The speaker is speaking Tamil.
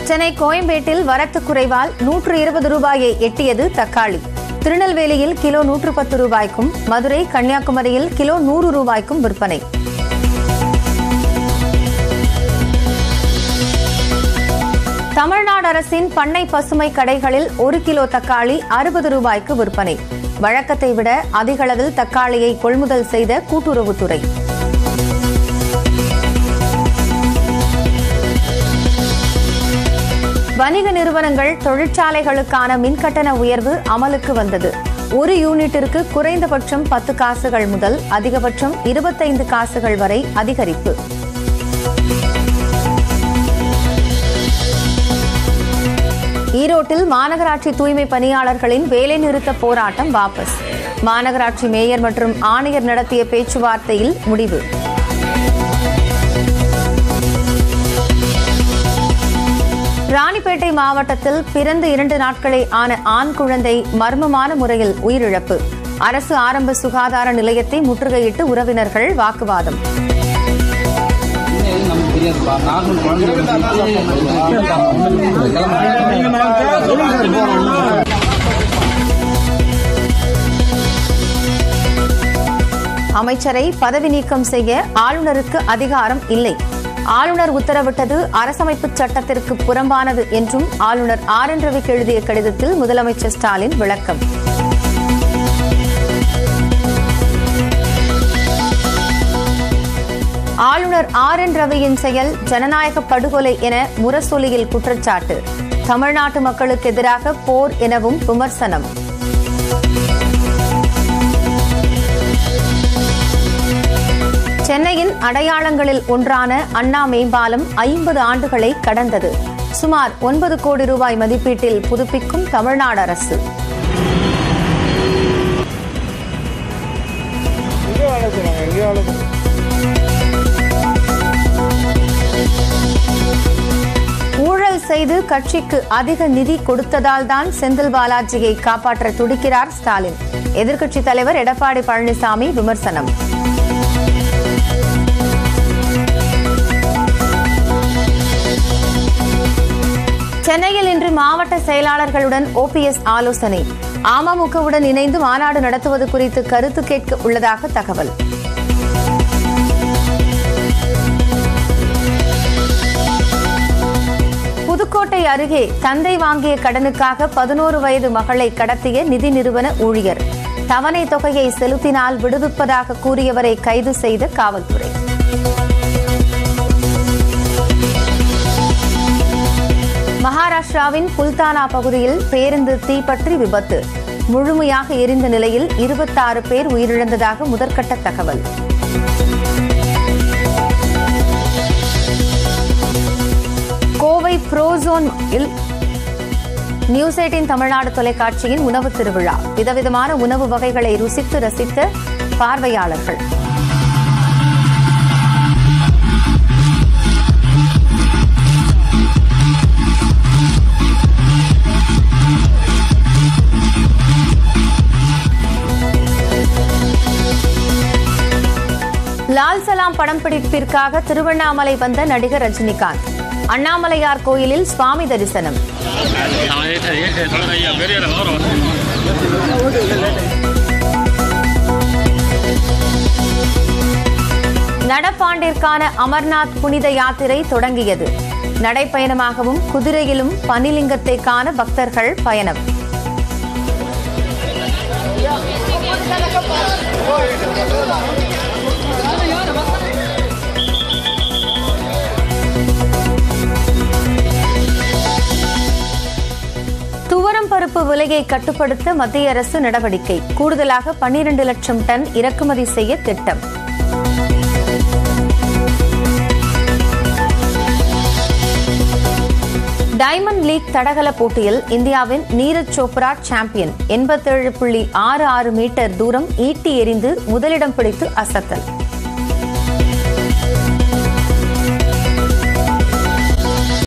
சென்னை கோயம்பேட்டில் வரத்து குறைவால் நூற்று இருபது ரூபாயை எட்டியது தக்காளி திருநெல்வேலியில் கிலோ நூற்று பத்து ரூபாய்க்கும் மதுரை கன்னியாகுமரியில் கிலோ நூறு ரூபாய்க்கும் விற்பனை தமிழ்நாடு அரசின் பண்ணை பசுமை கடைகளில் ஒரு கிலோ தக்காளி அறுபது ரூபாய்க்கு விற்பனை வழக்கத்தை விட அதிக அளவில் தக்காளியை கொள்முதல் செய்த கூட்டுறவுத்துறை வணிக நிறுவனங்கள் தொழிற்சாலைகளுக்கான மின்கட்டண உயர்வு அமலுக்கு வந்தது ஒரு யூனிட்டிற்கு குறைந்தபட்சம் பத்து காசுகள் முதல் அதிகபட்சம் இருபத்தைந்து காசுகள் வரை அதிகரிப்பு ஈரோட்டில் மாநகராட்சி தூய்மை பணியாளர்களின் வேலைநிறுத்த போராட்டம் வாபஸ் மாநகராட்சி மேயர் மற்றும் ஆணையர் நடத்திய பேச்சுவார்த்தையில் முடிவு ராணிப்பேட்டை மாவட்டத்தில் பிறந்து இரண்டு நாட்களே ஆன ஆண் குழந்தை மர்மமான முறையில் உயிரிழப்பு அரசு ஆரம்ப சுகாதார நிலையத்தை முற்றுகையிட்டு உறவினர்கள் வாக்குவாதம் நமக்கு தெரியாதுப்பா நார்மல் குழந்தை அமைச்சரை பதவி நீக்கம் செய்ய ஆளுநருக்கு அதிகாரம் இல்லை ஆளுநர் உத்தரவிட்டது அரசமைப்பு சட்டத்திற்கு புறம்பானது என்றும் ஆளுநர் ஆர் என் ரவிக்கு எழுதிய கடிதத்தில் முதலமைச்சர் ஸ்டாலின் விளக்கம் ஆளுநர் ஆர் என் ரவியின் செயல் ஜனநாயக படுகொலை என முரசொலியில் குற்றச்சாட்டு தமிழ்நாட்டு மக்களுக்கு எதிராக போர் எனவும் விமர்சனம் சென்னையின் அடையாளங்களில் ஒன்றான அண்ணா மேம்பாலம் ஐம்பது ஆண்டுகளை கடந்தது சுமார் ஒன்பது கோடி ரூபாய் மதிப்பீட்டில் புதுப்பிக்கும் தமிழ்நாடு அரசு ஊழல் செய்து கட்சிக்கு அதிக நிதி கொடுத்ததால் தான் செந்தில் பாலாஜியை காப்பாற்ற துடிக்கிறார் ஸ்டாலின் எதிர்க்கட்சித் தலைவர் எடப்பாடி பழனிசாமி விமர்சனம் சென்னையில் இன்று மாவட்ட செயலாளர்களுடன் ஓபிஎஸ் ஆலோசனை அமமுகவுடன் இணைந்து மாநாடு நடத்துவது குறித்து கருத்து கேட்க உள்ளதாக தகவல் புதுக்கோட்டை அருகே தந்தை வாங்கிய கடனுக்காக பதினோரு வயது மகளை கடத்திய நிதி நிறுவன ஊழியர் தவணை தொகையை செலுத்தினால் விடுவிப்பதாக கூறியவரை கைது செய்த காவல்துறை மகாராஷ்டிராவின் புல்தானா பகுதியில் பேருந்து தீப்பற்றி விபத்து முழுமையாக எரிந்த நிலையில் இருபத்தாறு பேர் உயிரிழந்ததாக முதற்கட்ட தகவல் Kovai Prozone news eighteen Tamil Nadu தொலைக்காட்சியின் உணவு திருவிழா விதவிதமான உணவு வகைகளை ருசித்து ரசித்த பார்வையாளர்கள் லால் சலாம் படம் பிடிப்பிற்காக திருவண்ணாமலை வந்த நடிகர் ரஜினிகாந்த் அண்ணாமலையார் கோயிலில் சுவாமி தரிசனம் நடப்பாண்டிற்கான அமர்நாத் புனித யாத்திரை தொடங்கியது நடைப்பயணமாகவும் குதிரையிலும் பனிலிங்கத்தை காண பக்தர்கள் பயணம் துவரம் பருப்பு விலையை கட்டுப்படுத்த மத்திய அரசு நடவடிக்கை கூடுதலாக பன்னிரண்டு லட்சம் டன் இறக்குமதி செய்ய திட்டம் டைமண்ட் லீக் தடகள போட்டியில் இந்தியாவின் நீரஜ் சோப்ரா சாம்பியன் எண்பத்தேழு புள்ளி ஆறு ஆறு மீட்டர் தூரம் ஈட்டி எறிந்து முதலிடம் பிடித்து அசத்தல்